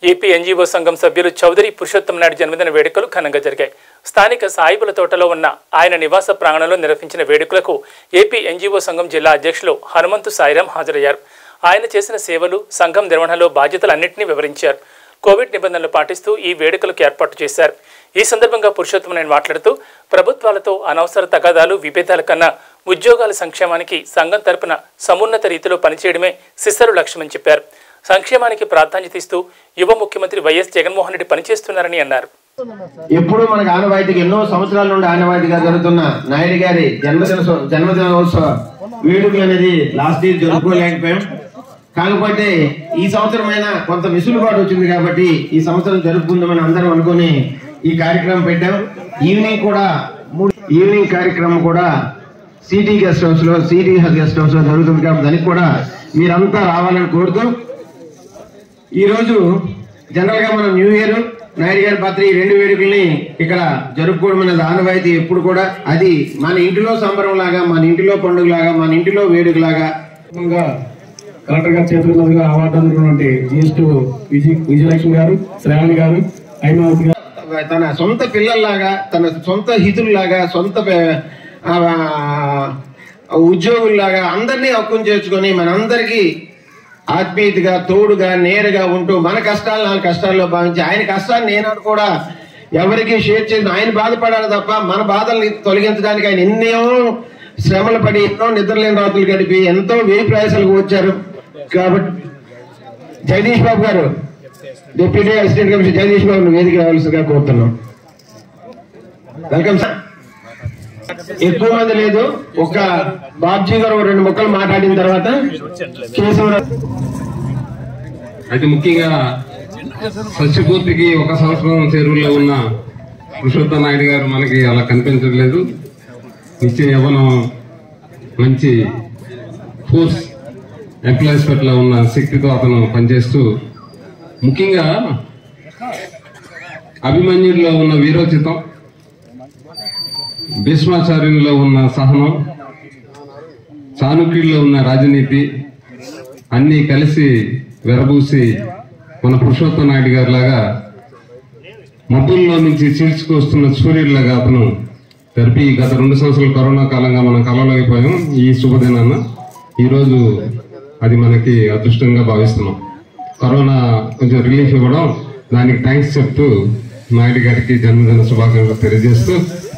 AP NGO సంఘం సభ్యులు చౌదరి పురుషోత్తం నాయుడు జన్మదిన వేడుకలు ఘనంగా జరిగాయి స్థానిక సాయిబుల తోటలో ఉన్న ఆయన నివాస ప్రాంగణంలో నిర్వహించిన వేడుకలకు ఏపీ ఎన్జీఓ సంఘం జిల్లా అధ్యక్షులు హనుమంతు సాయిరాం హాజరయ్యారు ఆయన చేసిన సేవలు సంఘం నిర్వహణలో బాధ్యతలన్నింటినీ వివరించారు కోవిడ్ నిబంధనలు పాటిస్తూ ఈ వేడుకలకు ఏర్పాటు చేశారు ఈ సందర్భంగా పురుషోత్తం నాయుడు మాట్లాడుతూ ప్రభుత్వాలతో అనవసర తగాదాలు విభేదాల కన్నా ఉద్యోగాల సంక్షేమానికి సంఘం తరపున సమున్నత రీతిలో పనిచేయడమే సిస్సరు లక్ష్యమని చెప్పారు సంక్షేమానికి ప్రాధాన్యత ఇస్తూ యువ ముఖ్యమంత్రి వైఎస్ జగన్మోహన్ రెడ్డి పనిచేస్తున్నారని అన్నారు ఎప్పుడు మనకు ఆనవాయితీకి ఎన్నో సంవత్సరాల నుండి ఆనవాయితీగా జరుగుతున్న నాయుడు గారి జన్మదిన సో- జన్మదినోత్సవ వేడుకలు అనేది లాస్ట్ ఇయర్ జరుపుకోలేకపోయాం కాకపోతే ఈ సంవత్సరమైనా కొంత విసులుబాటు వచ్చింది కాబట్టి ఈ సంవత్సరం జరుపుకుందామని అందరం అనుకుని ఈ కార్యక్రమం పెట్టాం ఈవినింగ్ కూడా మూడు ఈవినింగ్ కార్యక్రమం కూడా సిటీ గెస్ట్ హౌస్ లో సిటీ గెస్ట్ హౌస్ లో జరుగుతుంది కాబట్టి దానికి కూడా మీరంతా రావాలని కోరుతూ ఈ రోజు జనరల్ గా మనం న్యూ ఇయర్ నాయుడు గారి పాత్ర ఈ రెండు వేడుకల్ని ఇక్కడ జరుపుకోవడం అనేది ఆనవాయితీ ఎప్పుడు కూడా అది మన ఇంటిలో సంబరం లాగా మన ఇంటిలో పండుగ లాగా మన ఇంటిలో వేడుక లాగా సందర్భంగా కలెక్టర్ గారి చేతుల మీదుగా అవార్డు అందుకున్నటువంటి జిఎస్టీ విజయ విజయలక్ష్మి గారు శ్రావణి గారు హైమావతి గారు తన సొంత పిల్లల్లాగా తన సొంత హితుల్లాగా సొంత పే- ఆ, ఉద్యోగుల్లాగా అందరినీ హక్కును చేర్చుకొని మనందరికీ ఆత్మీయతగా తోడుగా నేరుగా ఉంటూ మన కష్టాలు నా కష్టాల్లో భావించి ఆయన కష్టాన్ని నేనాడు కూడా ఎవరికి షేర్ చేసి ఆయన బాధపడాలి తప్ప మన బాధల్ని తొలగించడానికి ఆయన ఎన్నో శ్రమలు పడి ఎన్నో నిద్రలేని రాత్రులు గడిపి ఎంతో వేయి ప్రయాసాలకు వచ్చారు కాబట్టి జగదీష్ బాబు గారు deputy assistant commissioner Jagadeesh Babu వేదిక రావాల్సిందిగా కోరుతున్నాం వెల్కమ్ సార్ ఎక్కువ మంది లేదు ఒక బాబ్జీ గారు ఒక రెండు ముక్కలు మాట్లాడిన తర్వాత కేశవరావు అయితే ముఖ్యంగా సత్యపూర్తికి ఒక సంవత్సరం చెరువులో ఉన్న పురుషోత్త నాయుడు గారు మనకి అలా కనిపించట్లేదు నిత్యం యవ్వనం మంచి ఫోర్స్ ఎంప్లాయీస్ పట్ల ఉన్న శక్తితో అతను పనిచేస్తూ ముఖ్యంగా అభిమన్యుడిలో ఉన్న వీరోచితం భీష్మాచార్యుల్లో ఉన్న సహనం చాణుక్యుల్లో ఉన్న రాజనీతి అన్నీ కలిసి విరబూసి మన పురుషోత్తం నాయుడు గారి లాగా మబ్బుల్లో నుంచి చీల్చుకొస్తున్న సూర్యుడిలాగా అతను తెరపి గత రెండు సంవత్సరాల కరోనా కాలంగా మనం కలవలేకపోయాం ఈ శుభదినాన ఈరోజు అది మనకి అదృష్టంగా భావిస్తున్నాం కరోనా కొంచెం రిలీఫ్ ఇవ్వడం దానికి థ్యాంక్స్ చెప్తూ నాయుడు గారికి జన్మదిన శుభాకాంక్షలు తెలియజేస్తూ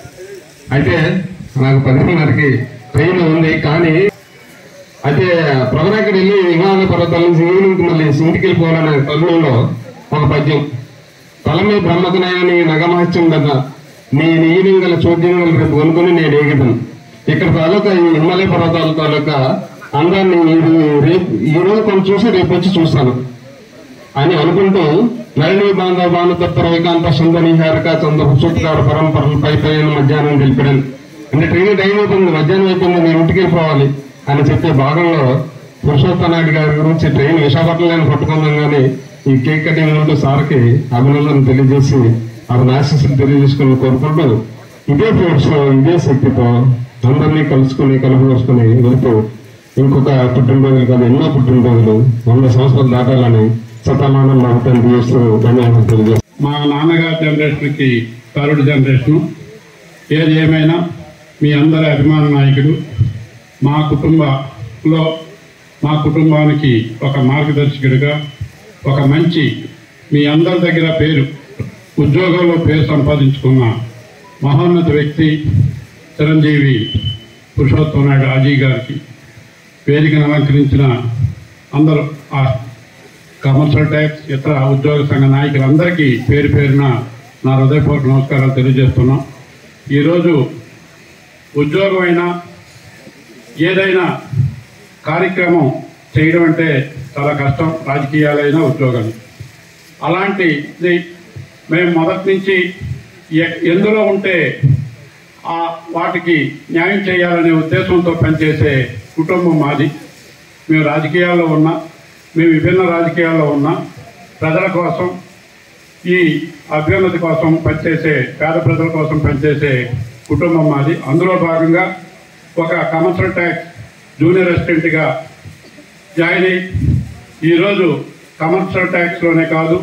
అయితే నాకు పదిన్నరకి ట్రైన్ ఉంది కానీ అయితే ప్రవరాకర్ వెళ్ళి హిమాలయ పర్వతాల నుంచి ఈవినింగ్ మళ్ళీ ఇంటికి వెళ్ళిపోవాలనే తరుణంలో ఒక పద్యం తలమే బ్రహ్మకనాయని నగమహత్యం కదా నీ ఈవినింగ్ చోద్యం రేపు కొనుక్కొని నేను ఎగిదాను ఇక్కడ తాలూకా ఈ హిమాలయ పర్వతాల తాలూకా అందాన్ని ఇది రేపు ఈ రోజు కొంచెం చూసి రేపు వచ్చి చూస్తాను అని అనుకుంటూ నళిని బాంధవ భానుతత్వ ఏకాంత సుందరి హారిక చంద్ర సూత్రాల పరంపరలు పై పైన మధ్యాహ్నం తెలిపాను అంటే ట్రైన్ టైం అయిపోయింది మధ్యాహ్నం అయిపోయింది నేను ఇంటికి వెళ్ళిపోవాలి అని చెప్పే భాగంలో పురుషోత్త నాయుడు గారి గురించి ట్రైన్ విశాఖపట్నంలో పట్టుకుందాం కానీ ఈ కేక్ కటింగ్ ఉంటూ సార్కి అభినందన తెలియజేసి అతని ఆశీస్సులు తెలియజేసుకుని కోరుకుంటూ ఇదే ఫోర్స్ ఇదే శక్తితో అందరినీ కలుసుకుని కలుపుకొసుకుని వెళ్తూ ఇంకొక పుట్టినరోజులు కాదు ఎన్నో పుట్టినరోజులు వంద సంవత్సరాలు దాటాలని శతమానం నమ్మకం చేస్తూ ధన్యవాదాలు తెలియజేస్తాను మా నాన్నగారి జనరేషన్కి థర్డ్ జనరేషను ఏది ఏమైనా మీ అందరి అభిమాన నాయకుడు మా కుటుంబంలో మా కుటుంబానికి ఒక మార్గదర్శకుడిగా ఒక మంచి మీ అందరి దగ్గర పేరు ఉద్యోగంలో పేరు సంపాదించుకున్న మహోన్నత వ్యక్తి చిరంజీవి పురుషోత్తం నాయుడు అజయ్ గారికి వేదికను అలంకరించిన అందరూ ఆ కమర్షియల్ ట్యాక్స్ ఇతర ఉద్యోగ సంఘ నాయకులందరికీ పేరు పేరున నా హృదయపూర్వక నమస్కారాలు తెలియజేస్తున్నాం ఈరోజు ఉద్యోగమైనా ఏదైనా కార్యక్రమం చేయడం అంటే చాలా కష్టం రాజకీయాలైనా ఉద్యోగాలు అలాంటిది మేము మొదటి నుంచి ఎ- ఎందులో ఉంటే ఆ వాటికి న్యాయం చేయాలనే ఉద్దేశంతో పనిచేసే కుటుంబం మాది మేము రాజకీయాల్లో ఉన్నా మేము విభిన్న రాజకీయాల్లో ఉన్నా ప్రజల కోసం ఈ అభ్యున్నతి కోసం పనిచేసే పేద ప్రజల కోసం పనిచేసే కుటుంబం మాది అందులో భాగంగా ఒక కమర్షియల్ ట్యాక్స్ జూనియర్ అసిస్టెంట్గా జాయిన్ అయ్యి ఈరోజు కమర్షియల్ ట్యాక్స్లోనే కాదు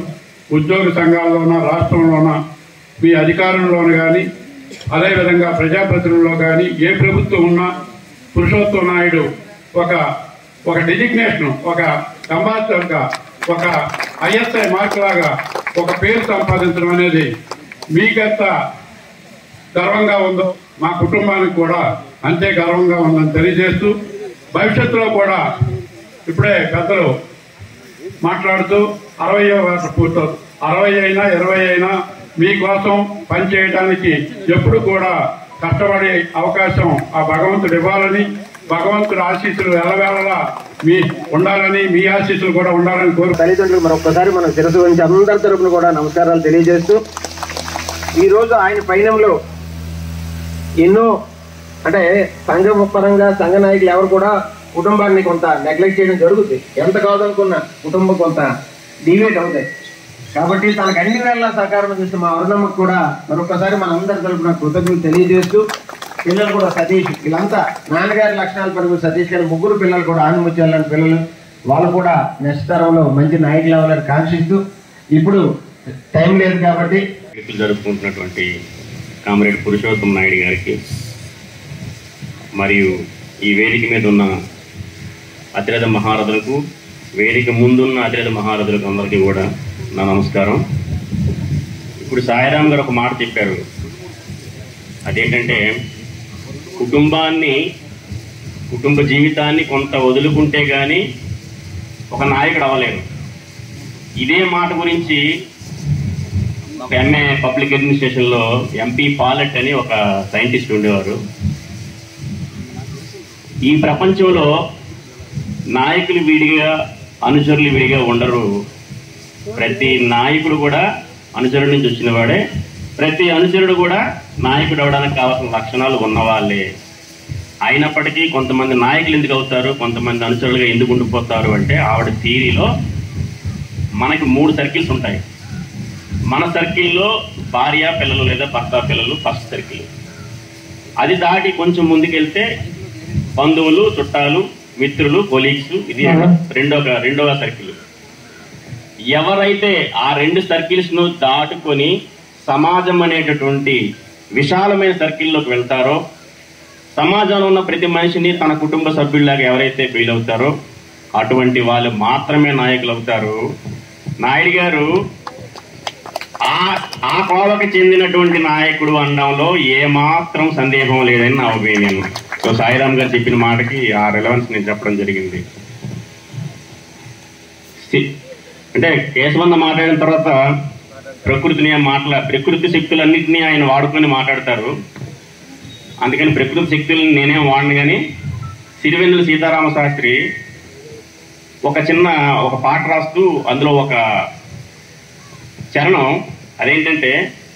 ఉద్యోగ సంఘాల్లోన రాష్ట్రంలోన మీ అధికారంలోన కానీ అదేవిధంగా ప్రజాప్రతినిధుల్లో కానీ ఏ ప్రభుత్వం ఉన్నా పురుషోత్తం నాయుడు ఒక ఒక డిజిగ్నేషన్ ఒక అంబాసిడర్గా ఒక ఐఎస్ఐ మార్క్ లాగా ఒక పేరు సంపాదించడం అనేది మీకెంత గర్వంగా ఉందో మా కుటుంబానికి కూడా అంతే గర్వంగా ఉందని తెలియజేస్తూ భవిష్యత్తులో కూడా ఇప్పుడే పెద్దలు మాట్లాడుతూ అరవై పూర్తవు అరవై అయినా ఇరవై అయినా మీకోసం పనిచేయడానికి ఎప్పుడు కూడా కష్టపడే అవకాశం ఆ భగవంతుడు ఇవ్వాలని భగవంతుడి ఆశీస్సులు ఎల్లవేళలా మీ ఉండాలని మీ ఆశీస్సులు కూడా ఉండాలని కోరు తల్లిదండ్రులు మరొకసారి మన శిరసు గురించి అందరి తరపున కూడా నమస్కారాలు తెలియజేస్తూ ఈ రోజు ఆయన పయనంలో ఎన్నో అంటే సంఘ పరంగా సంఘ నాయకులు ఎవరు కూడా కుటుంబాన్ని కొంత నెగ్లెక్ట్ చేయడం జరుగుతుంది ఎంత కాదనుకున్నా కుటుంబం కొంత డివేట్ అవుతాయి కాబట్టి తనకు అన్ని వేళ సహకారం చేసిన మా అరుణమ్మకు కూడా మరొకసారి మన అందరి తరపున కృతజ్ఞతలు తెలియజేస్తూ పిల్లలు కూడా సతీష్ వీళ్ళంతా నాన్నగారి లక్షణాలు పరుగు సతీష్ గారి ముగ్గురు పిల్లలు కూడా ఆనిముత్యాలని పిల్లలు వాళ్ళు కూడా నెక్స్ట్ తరంలో మంచి నాయకులు అవ్వాలని కాంక్షిస్తూ ఇప్పుడు టైం లేదు కాబట్టి వేడుకలు జరుపుకుంటున్నటువంటి కామరేడ్ పురుషోత్తం నాయుడు గారికి మరియు ఈ వేదిక మీద ఉన్న అతిరథ మహారథులకు వేదిక ముందున్న అతిరథ మహారథులకు అందరికీ కూడా నా నమస్కారం ఇప్పుడు సాయిరాం గారు ఒక మాట చెప్పారు అదేంటంటే కుటుంబాన్ని కుటుంబ జీవితాన్ని కొంత వదులుకుంటే కానీ ఒక నాయకుడు అవ్వలేరు ఇదే మాట గురించి ఒక ఎంఏ పబ్లిక్ అడ్మినిస్ట్రేషన్ లో ఎంపీ పాలెట్ అని ఒక సైంటిస్ట్ ఉండేవారు ఈ ప్రపంచంలో నాయకులు విడిగా అనుచరులు విడిగా ఉండరు ప్రతి నాయకుడు కూడా అనుచరుడి నుంచి వచ్చిన వాడే ప్రతి అనుచరుడు కూడా నాయకుడు అవడానికి కావాల్సిన లక్షణాలు ఉన్నవాళ్ళే అయినప్పటికీ కొంతమంది నాయకులు ఎందుకు అవుతారు కొంతమంది అనుచరులుగా ఎందుకు ఉండిపోతారు అంటే ఆవిడ థీరీలో మనకి మూడు సర్కిల్స్ ఉంటాయి మన సర్కిల్లో భార్య పిల్లలు లేదా భర్త పిల్లలు ఫస్ట్ సర్కిల్ అది దాటి కొంచెం ముందుకెళ్తే బంధువులు చుట్టాలు మిత్రులు కొలీగ్స్ ఇది రెండవ రెండవ సర్కిల్ ఎవరైతే ఆ రెండు సర్కిల్స్ ను దాటుకొని సమాజం అనేటటువంటి విశాలమైన సర్కిల్లోకి వెళ్తారో సమాజంలో ఉన్న ప్రతి మనిషిని తన కుటుంబ సభ్యుల్లాగా ఎవరైతే ఫీల్ అవుతారో అటువంటి వాళ్ళు మాత్రమే నాయకులు అవుతారు నాయుడు గారు ఆ ఆ కోవకు చెందినటువంటి నాయకుడు అనడంలో ఏమాత్రం సందేహం లేదని నా ఒపీనియన్ సో సాయిరామ్ గారు చెప్పిన మాటకి ఆ రిలవెన్స్ నేను చెప్పడం జరిగింది సి- అంటే కేశవంత మాట్లాడిన తర్వాత ప్రకృతిని మాట్లా ప్రకృతి శక్తులన్నింటినీ ఆయన వాడుకొని మాట్లాడతారు అందుకని ప్రకృతి శక్తులను నేనేం వాడను కానీ సిరివెన్నుల సీతారామ శాస్త్రి ఒక చిన్న ఒక పాట రాస్తూ అందులో ఒక చరణం అదేంటంటే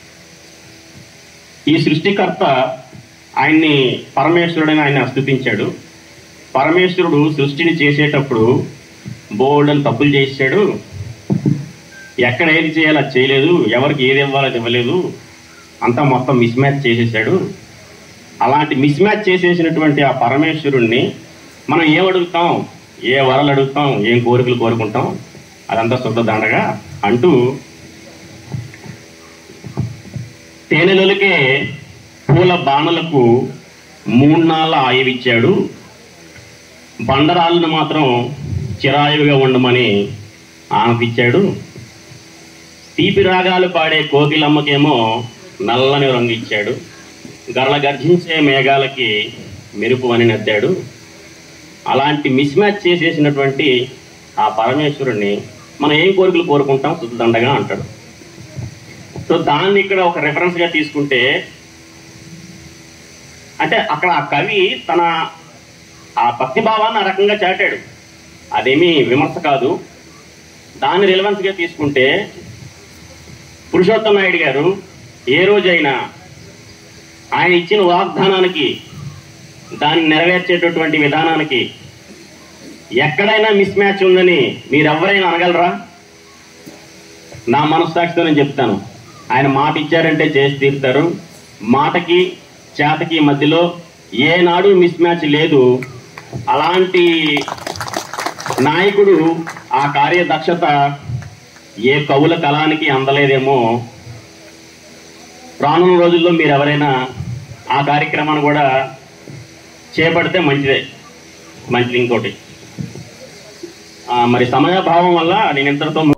ఈ సృష్టికర్త ఆయన్ని పరమేశ్వరుడని ఆయన స్తుతించాడు పరమేశ్వరుడు సృష్టిని చేసేటప్పుడు బోల్డ్ అని తప్పులు చేసాడు ఎక్కడ ఏది చేయాలో అది చేయలేదు ఎవరికి ఏది ఇవ్వాలో అది ఇవ్వలేదు అంతా మొత్తం మిస్ మ్యాచ్ చేసేసాడు అలాంటి మిస్ మ్యాచ్ చేసేసినటువంటి ఆ పరమేశ్వరుణ్ణి మనం ఏం అడుగుతాం ఏ వరలు అడుగుతాం ఏం కోరికలు కోరుకుంటాం అదంతా శుద్ధ దండగా అంటూ తేనెలకే పూల బాణలకు మూడు నాళ్ళ ఆయువిచ్చాడు బండరాళ్ళను మాత్రం చిరాయువుగా ఉండమని ఆమెకిచ్చాడు తీపి రాగాలు పాడే కోకిలమ్మకేమో నల్లని రంగు ఇచ్చాడు గరళ గర్జించే మేఘాలకి మెరుపు అని నద్దాడు అలాంటి మిస్ మ్యాచ్ చేసేసినటువంటి ఆ పరమేశ్వరుణ్ణి మనం ఏం కోరికలు కోరుకుంటాం శుద్ధదండగా అంటాడు సో దాన్ని ఇక్కడ ఒక రెఫరెన్స్ గా తీసుకుంటే అంటే అక్కడ ఆ కవి తన ఆ భక్తి భావాన్ని ఆ రకంగా చాటాడు అదేమీ విమర్శ కాదు దాన్ని రిలవెన్స్ గా తీసుకుంటే పురుషోత్తమ నాయుడు గారు ఏ రోజైనా ఆయన ఇచ్చిన వాగ్దానానికి దాన్ని నెరవేర్చేటటువంటి విధానానికి ఎక్కడైనా మిస్ మ్యాచ్ ఉందని మీరెవరైనా అనగలరా నా మనస్సాక్షితో నేను చెప్తాను ఆయన మాట ఇచ్చారంటే చేసి తీరుతారు మాటకి చేతకి మధ్యలో ఏనాడు మిస్ మ్యాచ్ లేదు అలాంటి నాయకుడు ఆ కార్యదక్షత ఏ కవుల కళానికి అందలేదేమో రానున్న రోజుల్లో మీరు ఎవరైనా ఆ కార్యక్రమాన్ని కూడా చేపడితే మంచిదే మంచిది ఇంకోటి ఆ, మరి సమయాభావం వల్ల నేను ఇంతటితో